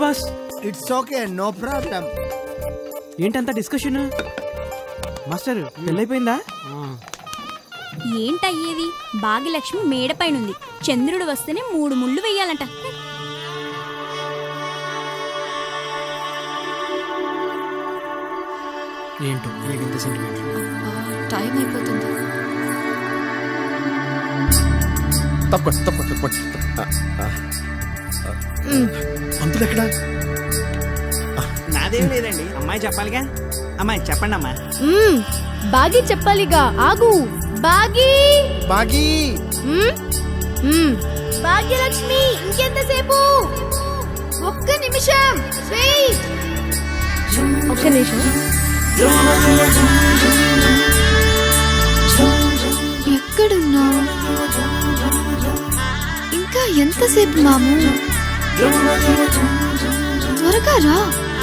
Boss it's okay no problem ఏంటంత discussion master పెళ్ళైపోయిందా ఏంటయ్యేది భాగ్యలక్ష్మి మేడపైనుంది చంద్రుడు వస్తేనే మూడు ముళ్ళు వెయ్యాలంట ఏంటో ఇంత సెంటిమెంట్ టైం అయిపోతుంది తప్పండి తప్పండి తప్పండి పంతులు ఎక్కడ నాదేం లేదండి అమ్మాయి చెప్పాలిగా అమ్మాయి చెప్పండి అమ్మా మ్మ్. బాగి చెప్పాలిగా ఆగు బాగి బాగీ మ్మ్? మ్మ్. భాగ్యలక్ష్మి ఇంకెంతసేపు ఒక్క నిమిషం వెయిట్ ఒక్క నిమిషం ఎక్కడున్నా ఇంకా ఎంతసేపు మాము త్వరగా రా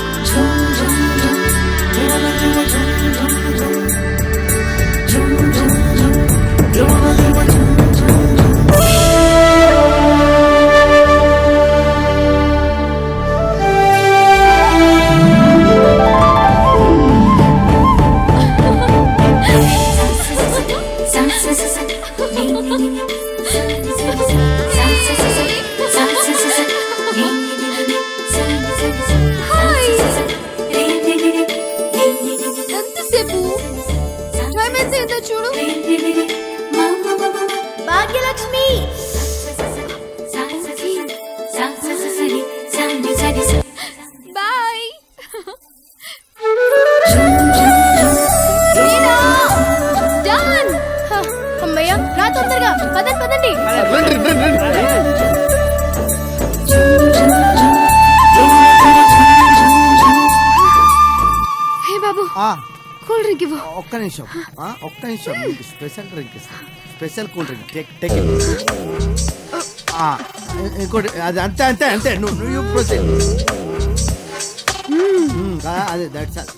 ఎంతసేపు టైం ఎంత అయిందో చూడు భాగ్యలక్ష్మి బాయ్ డన్ అమ్మయ్య రా తొందరగా పదండి పదండి రండి రండి రండి హే బాబు ఆ, కూల్ డ్రింక్ ఇవ్వు ఒక్క నిమిషం ఆ, ఒక్క నిమిషం మీకు స్పెషల్ డ్రింక్ ఇస్తాను special cool drink take take ఆ, ఇ- ఇంకోటి అది అంతే అంతే అంతే నువ్వు నువ్వు ప్రొసీడ్ అదే దట్స్ ఆల్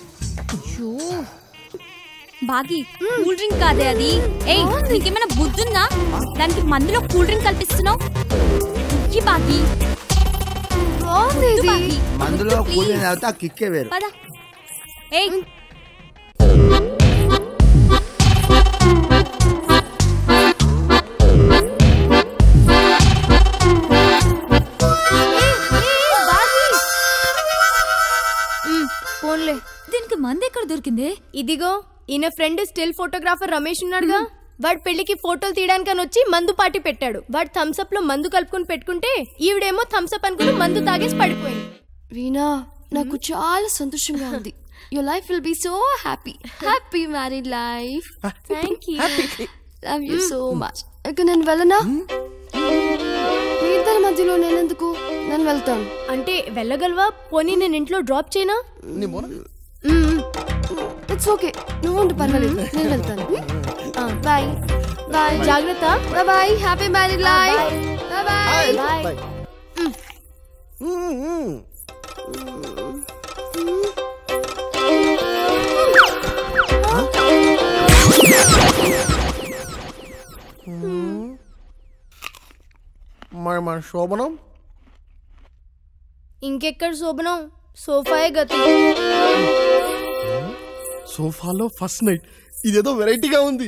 బాగి కూల్ డ్రింక్ కాదే అది ఏయ్ నీకేమైనా బుద్ధుందా దానికి మందులో కూల్ డ్రింక్ కల్పిస్తున్నావు ఇయ్యి బాగి బాగుంది వద్దు ఇది బాగి మందులో వద్దు, కూలింగ్ please. తాగితే ఆ కిక్కే వేరు పద ఏయ్ ఫోన్లే దీనికి మంది ఎక్కడ దొరికింది ఇదిగో ఈయన ఫ్రెండ్ స్టిల్ ఫోటోగ్రాఫర్ రమేష్ ఉన్నాడుగా వాడు పెళ్లికి ఫోటోలు తీయడానికని వచ్చి మందు పార్టీ పెట్టాడు వాడు థమ్స్ అప్ లో మందు కలుపుకొని పెట్టుకుంటే ఈవిడేమో థమ్స్ అప్ అనుకుని మందు తాగేసి పడిపోయింది వీణా నాకు చాలా సంతోషంగా ఉంది your life will be so happy happy married life thank you love you so much ఇక నేను వెళ్ళనా మీ ఇద్దరి మధ్యలో నేనెందుకు నేను వెళ్తాను అంటే వెళ్ళగలవా పోనీ నేను ఇంట్లో డ్రాప్ చేయనా నీ మొన ఇట్స్ ఓకే నువ్వు ఉండు పర్వాలేదు నేను వెళ్తాను బాయ్ బాయ్ జాగ్రత్త bye bye happy married life bye bye bye bye మరి మన శోభనం ఇంకెక్కడ శోభనం సోఫాయే గతి సోఫాలో ఫస్ట్ నైట్ ఇదేదో వెరైటీగా ఉంది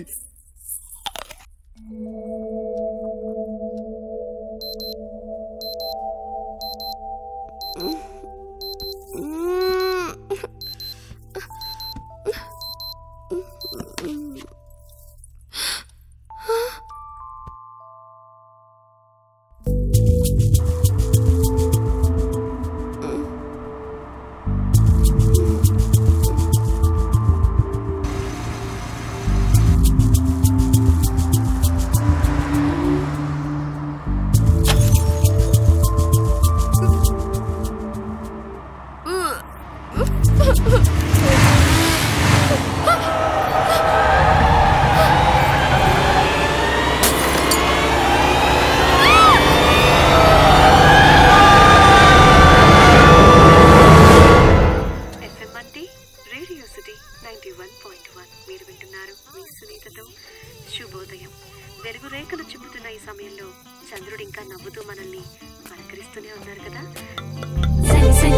ఎఫ్ఎం అంటే radio city ninety one point one మీరు వింటున్నారు మీ సునీతతో శుభోదయం వెలుగు రేఖలు చిమ్ముతున్న ఈ సమయంలో చంద్రుడు ఇంకా నవ్వుతూ మనల్ని పలకరిస్తూనే ఉన్నారు కదా సరి సరి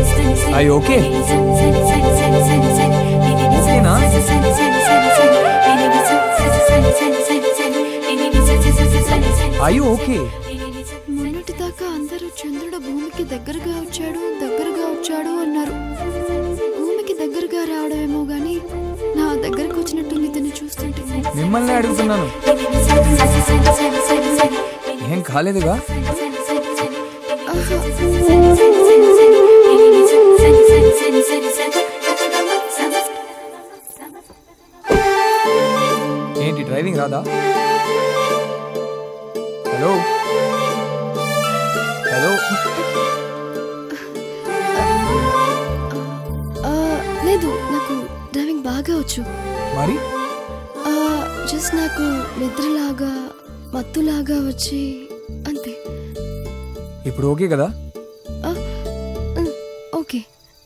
అయ్యి ఓకే ఓకేనా అయ్యో ఓకే మొన్నటిదాకా అందరూ చంద్రుడు భూమికి దగ్గరగా వచ్చాడు దగ్గరగా వచ్చాడు అన్నారు భూమికి దగ్గరగా రావడమేమో గాని నా దగ్గరకు వచ్చినట్టుంది ఇతన్ని చూస్తుంటే మిమ్మల్ని అడుగుతున్నాను ఏం కాలేదుగా ఏంటి డ్రైవింగ్ రాదా హలో హలో ఆ, లేదు నాకు డ్రైవింగ్ బాగా వచ్చు మరి జస్ట్ నాకు నిద్రలాగా మత్తులాగా వచ్చి అంతే ఇప్పుడు ఓకే కదా ఆ, ఉమ్, ఓకే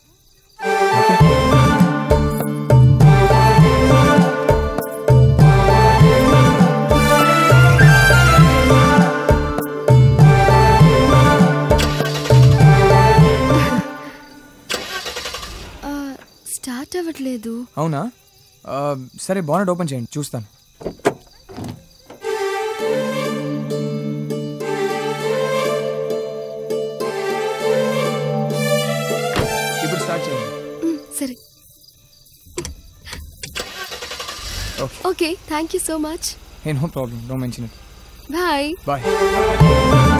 ఆ, స్టార్ట్ అవ్వట్లేదు అవునా ఆ, సరే బానెట్ ఓపెన్ చేయండి చూస్తాను ఇప్పుడు స్టార్ట్ చేయండి ఉమ్, సరే okay okay thank you so much ఏ no problem no mention it bye bye